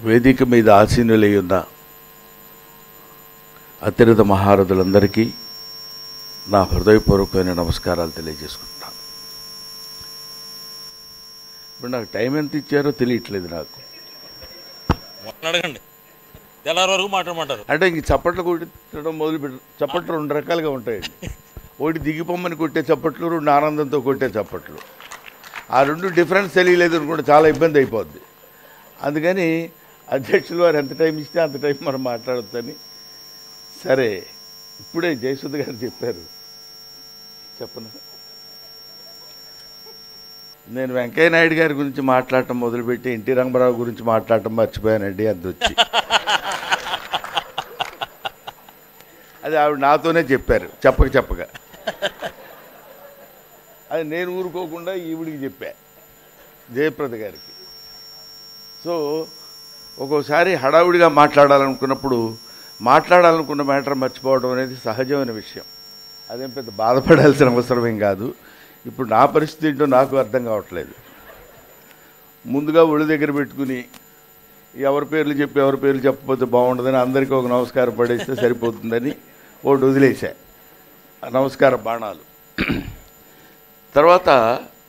వేదిక మీద ఆసీనులై ఉన్న అత్యధిక మహారథులందరికీ నా హృదయపూర్వకమైన నమస్కారాలు తెలియజేసుకుంటున్నాను ఇప్పుడు నాకు టైం ఎంత ఇచ్చారో తెలియట్లేదు నాకు మొన్న అడగండి తెల్లారి వరకు మాట్లాడమంటారు అంటే ఇంక చప్పట్లు కొట్టడం మొదలు పెట్ట చప్పట్లు రెండు రకాలుగా ఉంటాయండి ఒకటి దిగిపోమ్మని కొట్టే చప్పట్లు రెండు ఆనందంతో కొట్టే చప్పట్లు ఆ రెండు డిఫరెన్స్ తెలియలేదు అనుకుంటే చాలా ఇబ్బంది అయిపోద్ది అందుకని అధ్యక్షులు వారు ఎంత టైం ఇస్తే అంత టైం మనం మాట్లాడొచ్చని సరే ఇప్పుడే జయసుధ గారు చెప్పారు చెప్పను నేను వెంకయ్య నాయుడు గారి గురించి మాట్లాడటం మొదలుపెట్టి ఎన్టీ రంగరావు గురించి మాట్లాడటం మర్చిపోయానండి అది వచ్చి అది ఆవిడ నాతోనే చెప్పారు చెప్పక చెప్పక అది నేను ఊరుకోకుండా ఈవిడికి చెప్పా జయప్రద గారికి సో ఒక్కోసారి హడావుడిగా మాట్లాడాలనుకున్నప్పుడు మాట్లాడాలనుకున్న మ్యాటర్ మర్చిపోవడం అనేది సహజమైన విషయం అదేం పెద్ద బాధపడాల్సిన అవసరం ఏం కాదు ఇప్పుడు నా పరిస్థితి ఏంటో నాకు అర్థం కావట్లేదు ముందుగా ఒళ్ళు దగ్గర పెట్టుకుని ఎవరి పేర్లు చెప్పి ఎవరి పేర్లు చెప్పకపోతే బాగుండదని అందరికీ ఒక నమస్కారం పడేస్తే సరిపోతుందని ఒకటి వదిలేశా ఆ నమస్కార బాణాలు తర్వాత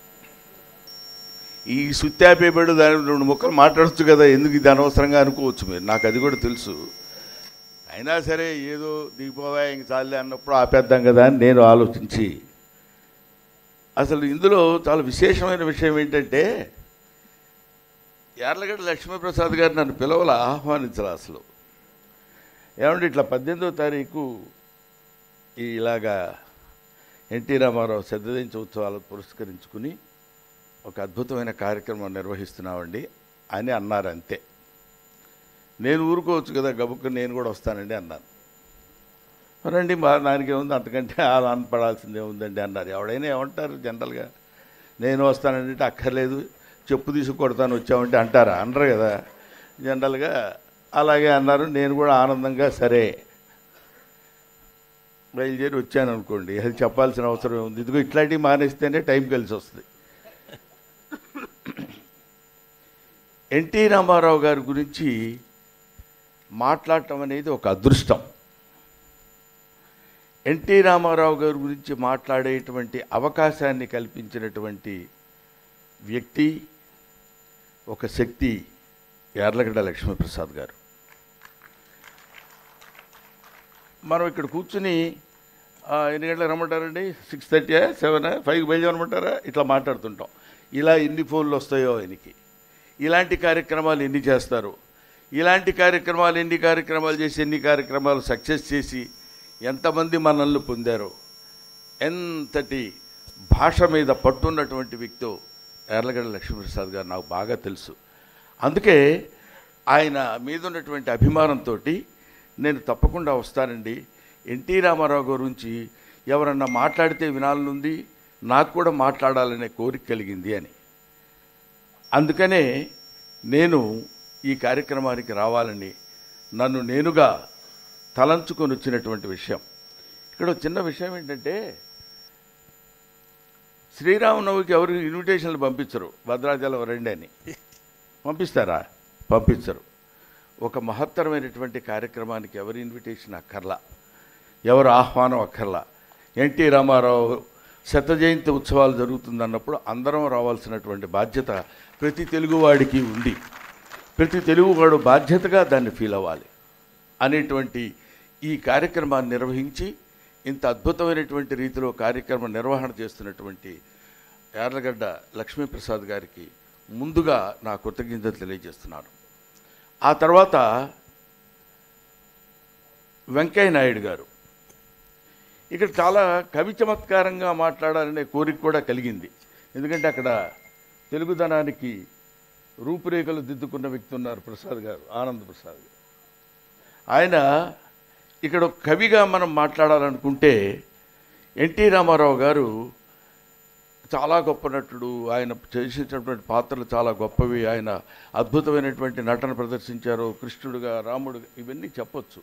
ఈ సుత్యాపేపేడు దాని రెండు ముక్కలు మాట్లాడచ్చు కదా ఎందుకు ఇది అనవసరంగా అనుకోవచ్చు మీరు నాకు అది కూడా తెలుసు అయినా సరే ఏదో దిగిపోవా ఇంక చాలే అన్నప్పుడు ఆపేద్దాం కదా అని నేను ఆలోచించి అసలు ఇందులో చాలా విశేషమైన విషయం ఏంటంటే యార్లగడ్డ లక్ష్మీప్రసాద్ గారు నన్ను పిలవల ఆహ్వానించాలి అసలు ఏమంటే ఇట్లా పద్దెనిమిదో తారీఖు ఈ ఇలాగా ఎన్టీ రామారావు శతదించ ఉత్సవాలు పురస్కరించుకుని ఒక అద్భుతమైన కార్యక్రమం నిర్వహిస్తున్నామండి అని అన్నారు అంతే నేను ఊరుకోవచ్చు కదా గబుక్కు నేను కూడా వస్తానండి అన్నాను రండి మా దానికి ఏముంది అంతకంటే ఆనంద పడాల్సిందే ఉందండి అన్నారు ఎవడైనా ఏమంటారు జనరల్గా నేను వస్తానండి అంటే అక్కర్లేదు చెప్పు తీసుకు కొడతాను వచ్చామంటే అంటారా అనరు కదా జనరల్గా అలాగే అన్నారు నేను కూడా ఆనందంగా సరే బయలుదేరి వచ్చాను అనుకోండి అది చెప్పాల్సిన అవసరం ఉంది ఇదిగో ఇట్లాంటివి మానేస్తేనే టైం కలిసి వస్తుంది ఎన్టీ రామారావు గారి గురించి మాట్లాడటం అనేది ఒక అదృష్టం ఎన్టీ రామారావు గారి గురించి మాట్లాడేటువంటి అవకాశాన్ని కల్పించినటువంటి వ్యక్తి ఒక శక్తి యార్లగడ్డ లక్ష్మీప్రసాద్ గారు మనం ఇక్కడ కూర్చుని ఆ, ఎన్ని గంటలకు రమ్మంటారండి సిక్స్ థర్టీ సెవెన్ ఫైవ్కి బయలుదేరమంటారా ఇట్లా మాట్లాడుతుంటాం ఇలా ఎన్ని ఫోన్లు వస్తాయో ఆయనకి ఇలాంటి కార్యక్రమాలు ఎన్ని చేస్తారు ఇలాంటి కార్యక్రమాలు ఎన్ని కార్యక్రమాలు చేసి ఎన్ని కార్యక్రమాలు సక్సెస్ చేసి ఎంతమంది మనల్ని పొందారో ఎంతటి భాష మీద పట్టున్నటువంటి వ్యక్తో ఎర్లగడ్డ లక్ష్మీప్రసాద్ గారు నాకు బాగా తెలుసు అందుకే ఆయన మీద ఉన్నటువంటి అభిమానంతో నేను తప్పకుండా వస్తానండి ఎన్టీ రామారావు గురించి ఎవరన్నా మాట్లాడితే వినాలనుంది నాకు కూడా మాట్లాడాలనే కోరిక కలిగింది అని అందుకనే నేను ఈ కార్యక్రమానికి రావాలని నన్ను నేనుగా తలంచుకొని వచ్చినటువంటి విషయం ఇక్కడ ఒక చిన్న విషయం ఏంటంటే శ్రీరామనవమికి ఎవరు ఇన్విటేషన్లు పంపించరు భద్రాచలం రండి అని పంపిస్తారా పంపించరు ఒక మహత్తరమైనటువంటి కార్యక్రమానికి ఎవరి ఇన్విటేషన్ అక్కర్లా ఎవరు ఆహ్వానం అక్కర్లా ఎన్టీ రామారావు శత జయంతి ఉత్సవాలు జరుగుతుందన్నప్పుడు అందరం రావాల్సినటువంటి బాధ్యత ప్రతి తెలుగువాడికి ఉంది ప్రతి తెలుగువాడు బాధ్యతగా దాన్ని ఫీల్ అవ్వాలి అనేటువంటి ఈ కార్యక్రమాన్ని నిర్వహించి ఇంత అద్భుతమైనటువంటి రీతిలో కార్యక్రమ నిర్వహణ చేస్తున్నటువంటి యార్లగడ్డ లక్ష్మీప్రసాద్ గారికి ముందుగా నా కృతజ్ఞతలు తెలియజేస్తున్నాను ఆ తర్వాత వెంకయ్య నాయుడు గారు ఇక్కడ చాలా కవి చమత్కారంగా మాట్లాడాలనే కోరిక కూడా కలిగింది ఎందుకంటే అక్కడ తెలుగుదనానికి రూపురేఖలు దిద్దుకున్న వ్యక్తి ఉన్నారు ప్రసాద్ గారు ఆనంద్ ప్రసాద్ గారు ఆయన ఇక్కడ ఒక కవిగా మనం మాట్లాడాలనుకుంటే ఎన్టీ రామారావు గారు చాలా గొప్ప నటుడు ఆయన చేసేటటువంటి పాత్రలు చాలా గొప్పవి ఆయన అద్భుతమైనటువంటి నటన ప్రదర్శించారు కృష్ణుడుగా రాముడుగా ఇవన్నీ చెప్పొచ్చు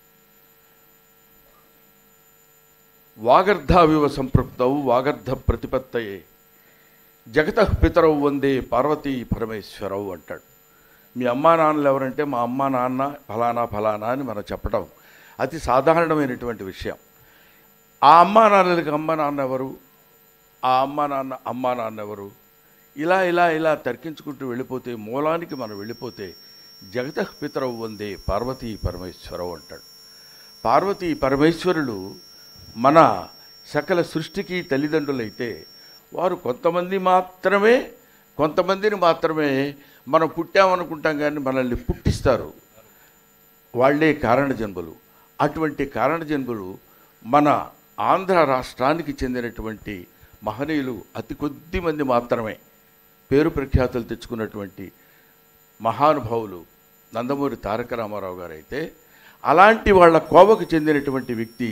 వాగర్ధావివ సంపృక్తౌ వాగర్ధ ప్రతిపత్తయే జగత పితరవు వందే పార్వతీ పరమేశ్వరవు అంటాడు మీ అమ్మా నాన్నలు ఎవరంటే మా అమ్మా నాన్న ఫలానా ఫలానా అని మనం చెప్పడం అతి సాధారణమైనటువంటి విషయం ఆ అమ్మా నాన్నలకి అమ్మ నాన్న ఎవరు ఆ అమ్మా నాన్న అమ్మా నాన్న ఎవరు ఇలా ఇలా ఇలా తర్కించుకుంటూ వెళ్ళిపోతే మూలానికి మనం వెళ్ళిపోతే జగత పితరవు వందే పార్వతీ పరమేశ్వరవు అంటాడు పార్వతీ పరమేశ్వరులు మన సకల సృష్టికి తల్లిదండ్రులైతే వారు కొంతమంది మాత్రమే కొంతమందిని మాత్రమే మనం పుట్టామనుకుంటాం కానీ మనల్ని పుట్టిస్తారు వాళ్ళే కారణ జన్మలు అటువంటి కారణ జన్మలు మన ఆంధ్ర రాష్ట్రానికి చెందినటువంటి మహనీయులు అతి కొద్ది మంది మాత్రమే పేరు ప్రఖ్యాతులు తెచ్చుకున్నటువంటి మహానుభావులు నందమూరి తారక రామారావు గారు అయితే అలాంటి వాళ్ళ కోవకు చెందినటువంటి వ్యక్తి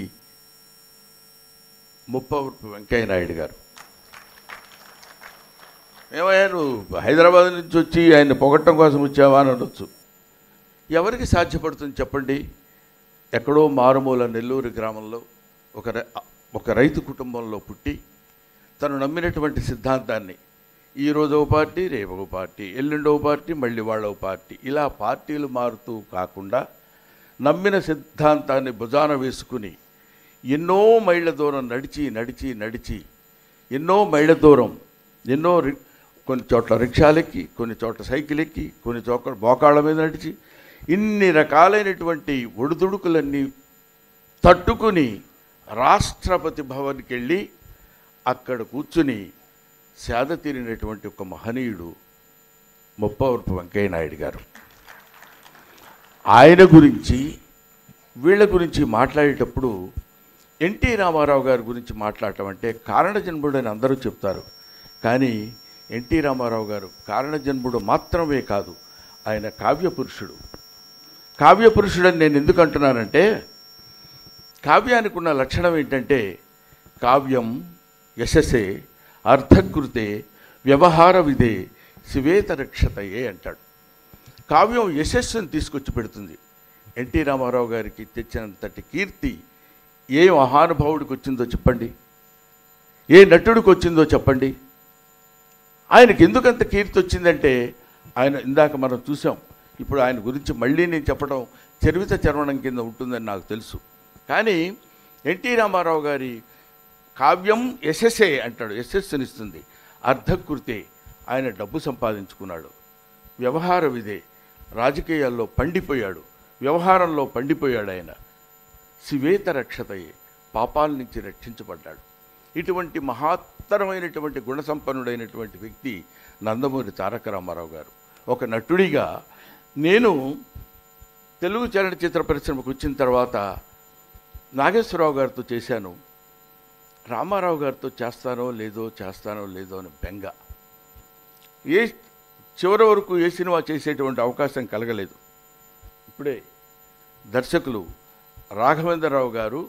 ముప్పవరపు వెంకయ్య నాయుడు గారు ఏమయ్యా నువ్వు హైదరాబాద్ నుంచి వచ్చి ఆయన పొగట్టం కోసం వచ్చావా అని అనొచ్చు ఎవరికి సాధ్యపడుతుంది చెప్పండి ఎక్కడో మారుమూల నెల్లూరు గ్రామంలో ఒక రై- ఒక రైతు కుటుంబంలో పుట్టి తను నమ్మినటువంటి సిద్ధాంతాన్ని ఈ రోజు ఒక పార్టీ రేపు ఒక పార్టీ ఎల్లుండో పార్టీ మళ్ళీ వాళ్ళో పార్టీ ఇలా పార్టీలు మారుతూ కాకుండా నమ్మిన సిద్ధాంతాన్ని భుజాన వేసుకుని ఎన్నో మైళ్ళ దూరం నడిచి నడిచి నడిచి ఎన్నో మైళ్ళ దూరం ఎన్నో రి- కొన్ని చోట్ల రిక్షాలెక్కి కొన్ని చోట్ల సైకిల్ ఎక్కి కొన్ని చోట్ల మోకాళ్ళ మీద నడిచి ఇన్ని రకాలైనటువంటి ఒడిదుడుకులన్నీ తట్టుకుని రాష్ట్రపతి భవన్కి వెళ్ళి అక్కడ కూర్చుని సేద తీరినటువంటి ఒక మహనీయుడు ముప్పవరపు వెంకయ్య నాయుడు గారు ఆయన గురించి వీళ్ళ గురించి మాట్లాడేటప్పుడు ఎన్టీ రామారావు గారి గురించి మాట్లాడటం అంటే కారణజన్ముడు అని అందరూ చెప్తారు కానీ ఎన్టీ రామారావు గారు కారణజన్ముడు మాత్రమే కాదు ఆయన కావ్యపురుషుడు కావ్యపురుషుడని నేను ఎందుకు అంటున్నానంటే కావ్యానికి ఉన్న లక్షణం ఏంటంటే కావ్యం యశసే అర్థకృతే వ్యవహార విధే శివేతరక్షతయే అంటాడు కావ్యం యశస్సును తీసుకొచ్చి పెడుతుంది ఎన్టీ రామారావు గారికి తెచ్చినంతటి కీర్తి ఏ మహానుభావుడికి వచ్చిందో చెప్పండి ఏ నటుడికి వచ్చిందో చెప్పండి ఆయనకి ఎందుకంత కీర్తి వచ్చిందంటే ఆయన ఇందాక మనం చూసాం ఇప్పుడు ఆయన గురించి మళ్ళీ నేను చెప్పడం చరివిత చర్వణం కింద ఉంటుందని నాకు తెలుసు కానీ ఎన్టీ రామారావు గారి కావ్యం యశస్సే అంటాడు యశస్సునిస్తుంది అర్ధకృతే ఆయన డబ్బు సంపాదించుకున్నాడు వ్యవహార విధే రాజకీయాల్లో పండిపోయాడు వ్యవహారంలో పండిపోయాడు ఆయన శివేత రక్షతయే పాపాల నుంచి రక్షించబడ్డాడు ఇటువంటి మహత్తరమైనటువంటి గుణసంపన్నుడైనటువంటి వ్యక్తి నందమూరి తారక రామారావు గారు ఒక నటుడిగా నేను తెలుగు చలనచిత్ర పరిశ్రమకు వచ్చిన తర్వాత నాగేశ్వరరావు గారితో చేశాను రామారావు గారితో చేస్తానో లేదో చేస్తానో లేదో అని బెంగ ఏ చివరి వరకు ఏ సినిమా చేసేటువంటి అవకాశం కలగలేదు ఇప్పుడే దర్శకులు రాఘవేంద్రరావు గారు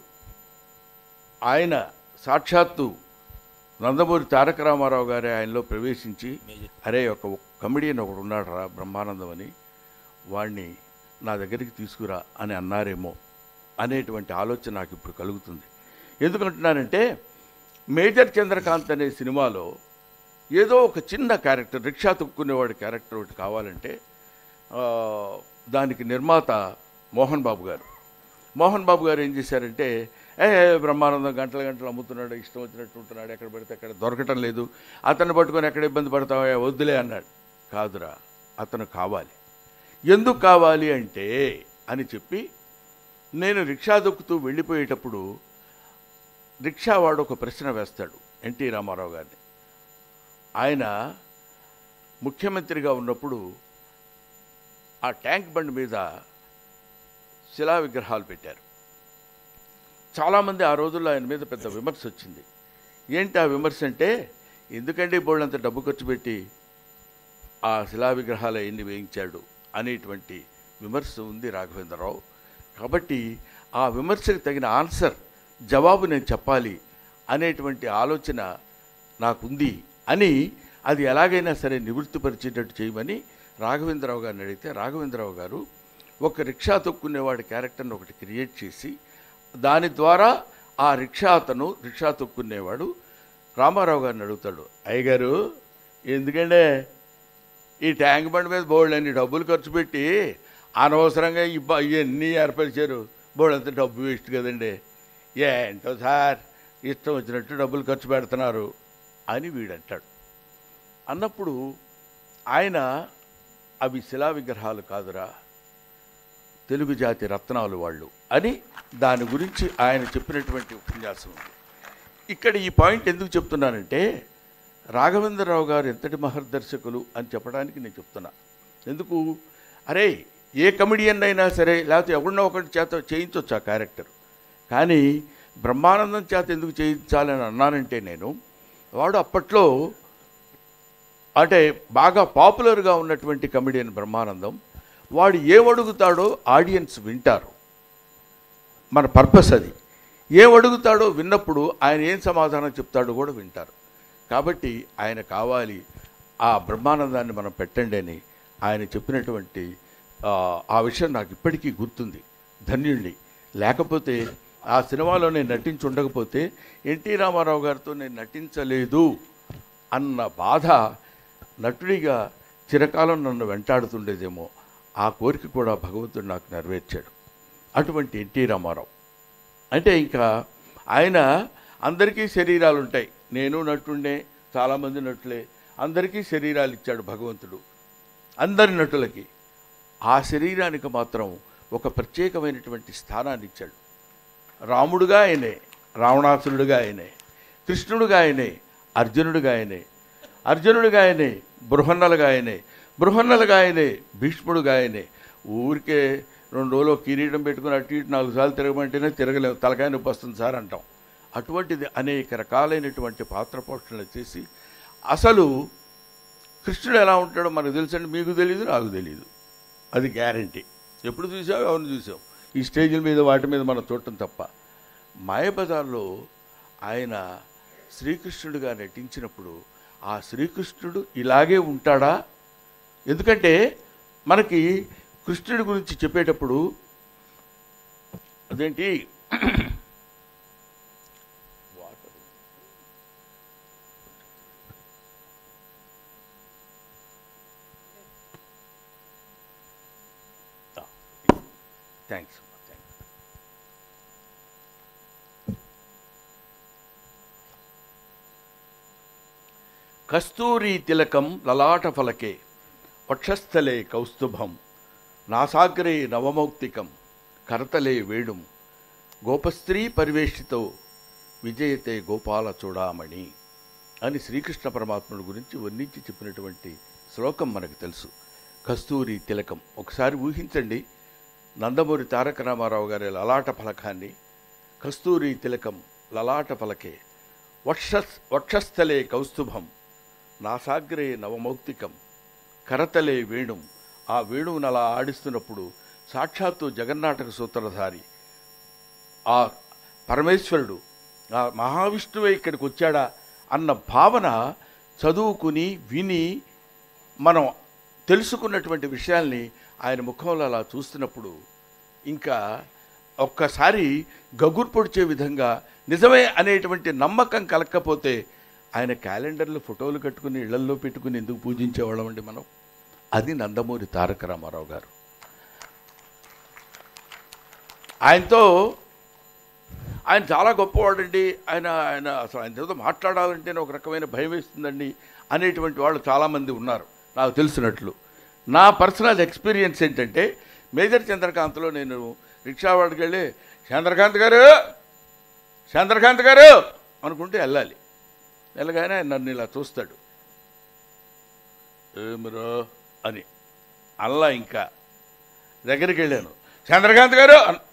ఆయన సాక్షాత్తు నందమూరి తారక రామారావు గారే ఆయనలో ప్రవేశించి అరే ఒక కమెడియన్ ఒకడు ఉన్నాడు రా బ్రహ్మానందం అని వాడిని నా దగ్గరికి తీసుకురా అని అన్నారేమో అనేటువంటి ఆలోచన నాకు ఇప్పుడు కలుగుతుంది ఎందుకంటున్నానంటే మేజర్ చంద్రకాంత్ అనే సినిమాలో ఏదో ఒక చిన్న క్యారెక్టర్ రిక్షా తొక్కునేవాడి క్యారెక్టర్ ఒకటి కావాలంటే ఆ, దానికి నిర్మాత మోహన్ బాబు గారు మోహన్ బాబు గారు ఏం చేశారంటే ఏ బ్రహ్మానందం గంటల గంటలు అమ్ముతున్నాడు ఇష్టం వచ్చినట్టు ఉంటున్నాడు ఎక్కడ పెడితే అక్కడ దొరకటం లేదు అతన్ని పట్టుకొని ఎక్కడ ఇబ్బంది పడతావా వద్దులే అన్నాడు కాదురా అతను కావాలి ఎందుకు కావాలి అంటే అని చెప్పి నేను రిక్షా దొక్కుతూ వెళ్ళిపోయేటప్పుడు రిక్షావాడు ఒక ప్రశ్న వేస్తాడు ఎన్టీ రామారావు గారిని ఆయన ముఖ్యమంత్రిగా ఉన్నప్పుడు ఆ ట్యాంక్ బండ్ మీద శిలా విగ్రహాలు పెట్టారు చాలామంది ఆ రోజుల్లో ఆయన మీద పెద్ద విమర్శ వచ్చింది ఏంటి ఆ విమర్శ అంటే ఎందుకండి బోళ్ళంత డబ్బు ఖర్చు పెట్టి ఆ శిలా విగ్రహాలు ఎన్ని వేయించాడు అనేటువంటి విమర్శ ఉంది రాఘవేంద్రరావు కాబట్టి ఆ విమర్శకు తగిన ఆన్సర్ జవాబు నేను చెప్పాలి అనేటువంటి ఆలోచన నాకుంది అని అది ఎలాగైనా సరే నివృత్తిపరిచేటట్టు చేయమని రాఘవేంద్రరావు గారిని అడిగితే రాఘవేంద్రరావు గారు ఒక రిక్షా తొక్కునేవాడి క్యారెక్టర్ని ఒకటి క్రియేట్ చేసి దాని ద్వారా ఆ రిక్షా అతను రిక్షా తొక్కునేవాడు రామారావు గారిని అడుగుతాడు అయ్యగారు ఎందుకంటే ఈ ట్యాంక్ బండ్ మీద బోల్డ్ అన్ని డబ్బులు ఖర్చు పెట్టి అనవసరంగా ఈ బ- ఇవన్నీ ఏర్పరిచారు బోల్డ్ అంత డబ్బు వేస్ట్ కదండి ఏంటో సార్ ఇష్టం వచ్చినట్టు డబ్బులు ఖర్చు పెడుతున్నారు అని వీడంటాడు అన్నప్పుడు ఆయన అవి శిలా విగ్రహాలు కాదురా తెలుగు జాతి రత్నాలు వాళ్ళు అని దాని గురించి ఆయన చెప్పినటువంటి ఉపన్యాసం ఉంది ఇక్కడ ఈ పాయింట్ ఎందుకు చెప్తున్నానంటే రాఘవేంద్రరావు గారు ఎంతటి మహర్దర్శకులు అని చెప్పడానికి నేను చెప్తున్నా ఎందుకు అరే ఏ కమిడియన్ అయినా సరే లేకపోతే ఎవరినో ఒకటి చేత చేయించవచ్చు ఆ క్యారెక్టర్ కానీ బ్రహ్మానందం చేత ఎందుకు చేయించాలని అన్నానంటే నేను వాడు అప్పట్లో అంటే బాగా పాపులర్గా ఉన్నటువంటి కమిడియన్ బ్రహ్మానందం వాడు ఏమడుగుతాడో ఆడియన్స్ వింటారు మన పర్పస్ అది ఏమడుగుతాడో విన్నప్పుడు ఆయన ఏం సమాధానం చెప్తాడో కూడా వింటారు కాబట్టి ఆయన కావాలి ఆ బ్రహ్మానందాన్ని మనం పెట్టండి అని ఆయన చెప్పినటువంటి ఆ, ఆ విషయం నాకు ఇప్పటికీ గుర్తుంది ధన్యుణ్ణి లేకపోతే ఆ సినిమాలో నేను నటించి ఉండకపోతే ఎన్టీ రామారావు గారితో నేను నటించలేదు అన్న బాధ నటుడిగా చిరకాలం నన్ను వెంటాడుతుండేదేమో ఆ కోరిక కూడా భగవంతుడు నాకు నెరవేర్చాడు అటువంటి ఎన్టీ రామారావు అంటే ఇంకా ఆయన అందరికీ శరీరాలు ఉంటాయి నేను నటుండే చాలామంది నటులే అందరికీ శరీరాలు ఇచ్చాడు భగవంతుడు అందరి నటులకి ఆ శరీరానికి మాత్రం ఒక ప్రత్యేకమైనటువంటి స్థానాన్ని ఇచ్చాడు రాముడుగా ఆయనే రావణాసురుడుగా ఆయనే కృష్ణుడుగా ఆయనే అర్జునుడుగా ఆయనే అర్జునుడుగా ఆయనే బృహన్నలుగా ఆయనే బృహన్నలుగా ఆయనే భీష్ముడుగా ఆయనే ఊరికే రెండు రోజులు ఒక కిరీటం పెట్టుకుని అటు ఇటు నాలుగు సార్లు తిరగమంటేనే తిరగలేము తలకాయ నొప్పి వస్తుంది సార్ అంటాం అటువంటిది అనేక రకాలైనటువంటి పాత్ర పోషణలు చేసి అసలు కృష్ణుడు ఎలా ఉంటాడో మనకు తెలుసండి మీకు తెలియదు నాకు తెలియదు అది గ్యారంటీ ఎప్పుడు చూసావు ఎవరిని చూసావు ఈ స్టేజ్ల మీద వాటి మీద మనం చూడటం తప్ప మాయబజార్లో ఆయన శ్రీకృష్ణుడిగా నటించినప్పుడు ఆ శ్రీకృష్ణుడు ఇలాగే ఉంటాడా ఎందుకంటే మనకి కృష్ణుడి గురించి చెప్పేటప్పుడు అదేంటి థ్యాంక్స్ కస్తూరి తిలకం లలాట ఫలకే వక్షస్థలే కౌస్తుభం నాసాగ్రే నవమౌక్తికం కరతలే వేణుం గోపస్త్రీ పరివేషితో విజయతే గోపాల చూడామణి అని శ్రీకృష్ణ పరమాత్ముడి గురించి వర్ణించి చెప్పినటువంటి శ్లోకం మనకు తెలుసు కస్తూరి తిలకం ఒకసారి ఊహించండి నందమూరి తారక రామారావు గారి లలాట ఫలకాన్ని కస్తూరి తిలకం లలాట ఫలకే వక్ష వక్షస్థలే కౌస్తుభం నాసాగ్రే నవమౌక్తికం కరతలే వేణుం ఆ వేణువును అలా ఆడిస్తున్నప్పుడు సాక్షాత్తు జగన్నాటక సూత్రధారి ఆ పరమేశ్వరుడు ఆ మహావిష్ణువే ఇక్కడికి వచ్చాడా అన్న భావన చదువుకుని విని మనం తెలుసుకున్నటువంటి విషయాల్ని ఆయన ముఖంలో అలా చూస్తున్నప్పుడు ఇంకా ఒక్కసారి గగురు పొడిచే విధంగా నిజమే అనేటువంటి నమ్మకం కలగకపోతే ఆయన క్యాలెండర్లో ఫోటోలు కట్టుకుని ఇళ్లల్లో పెట్టుకుని ఎందుకు పూజించేవాళ్ళం అండి మనం అది నందమూరి తారక రామారావు గారు ఆయనతో ఆయన చాలా గొప్పవాడండి ఆయన ఆయన అసలు ఆయన చేత మాట్లాడాలంటేనే ఒక రకమైన భయం వేస్తుందండి అనేటువంటి వాళ్ళు చాలామంది ఉన్నారు నాకు తెలిసినట్లు నా పర్సనల్ ఎక్స్పీరియన్స్ ఏంటంటే మేజర్ చంద్రకాంత్లో నేను రిక్షా వాడికి వెళ్ళి చంద్రకాంత్ గారు చంద్రకాంత్ గారు అనుకుంటే వెళ్ళాలి వెళ్ళగానే ఆయన నన్ను ఇలా చూస్తాడు ఏమిరో అని అల్లా ఇంకా దగ్గరికి వెళ్ళాను చంద్రకాంత్ గారు అన్-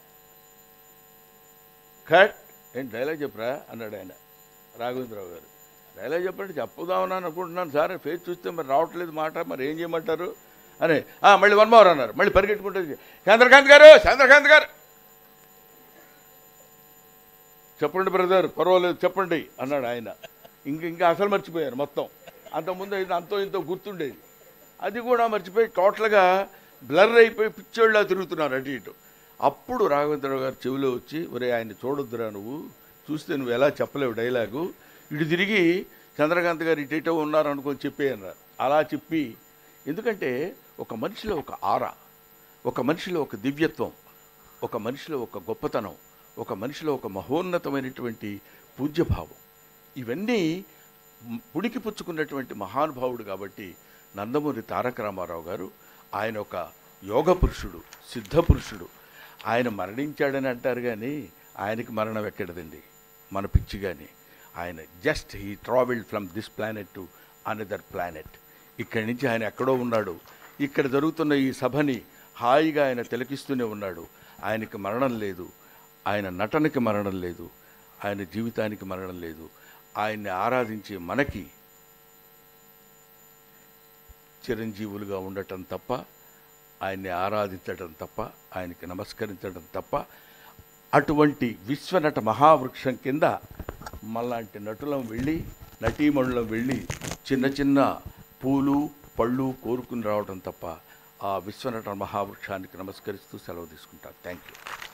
కట్ ఏం డైలాగ్ చెప్పరా అన్నాడు ఆయన రాఘవేంద్రరావు గారు డైలాగ్ చెప్పండి చెప్పుదామని అనుకుంటున్నాను సార్ ఫేస్ చూస్తే మరి రావట్లేదు మాట మరి ఏం చేయమంటారు అని "ఆ, మళ్ళీ వన్ మోర్ అన్నారు మళ్ళీ పరిగెట్టుకుంటే చంద్రకాంత్ గారు చంద్రకాంత్ గారు చెప్పండి బ్రదర్ పర్వాలేదు చెప్పండి అన్నాడు ఆయన ఇంక ఇంకా అసలు మర్చిపోయారు మొత్తం అంతకుముందు ఇది అంతో ఇంతో గుర్తుండేది అది కూడా మర్చిపోయి టోటల్గా బ్లర్ అయిపోయి పిచ్చోళ్ళ తిరుగుతున్నారు అటు ఇటు అప్పుడు రాఘవేంద్రరావు గారు చెవిలో వచ్చి ఒరే ఆయన చూడొద్దురా నువ్వు చూస్తే నువ్వు ఎలా చెప్పలేవు డైలాగు ఇటు తిరిగి చంద్రకాంత్ గారు ఇటు ఇటో ఉన్నారు అనుకొని చెప్పే అన్నారు అలా చెప్పి ఎందుకంటే ఒక మనిషిలో ఒక ఆరా ఒక మనిషిలో ఒక దివ్యత్వం ఒక మనిషిలో ఒక గొప్పతనం ఒక మనిషిలో ఒక మహోన్నతమైనటువంటి పూజ్యభావం ఇవన్నీ మ్- పుడికి పుచ్చుకున్నటువంటి మహానుభావుడు కాబట్టి నందమూరి తారక రామారావు గారు ఆయన ఒక యోగ పురుషుడు సిద్ధ పురుషుడు ఆయన మరణించాడని అంటారు కానీ ఆయనకి మరణం ఎక్కడదండి మన పిచ్చి కానీ ఆయన just he travelled from this planet to another planet ఇక్కడి నుంచి ఆయన ఎక్కడో ఉన్నాడు ఇక్కడ జరుగుతున్న ఈ సభని హాయిగా ఆయన తిలకిస్తూనే ఉన్నాడు ఆయనకి మరణం లేదు ఆయన నటనకి మరణం లేదు ఆయన జీవితానికి మరణం లేదు ఆయన్ని ఆరాధించే మనకి చిరంజీవులుగా ఉండటం తప్ప ఆయన్ని ఆరాధించడం తప్ప ఆయనకి నమస్కరించడం తప్ప అటువంటి విశ్వనట మహావృక్షం కింద మళ్ళాంటి నటులం వెళ్ళి నటీమణులం వెళ్ళి చిన్న చిన్న పూలు పళ్ళు కోరుకుని రావడం తప్ప ఆ విశ్వనట మహావృక్షానికి నమస్కరిస్తూ సెలవు తీసుకుంటాను థ్యాంక్ యూ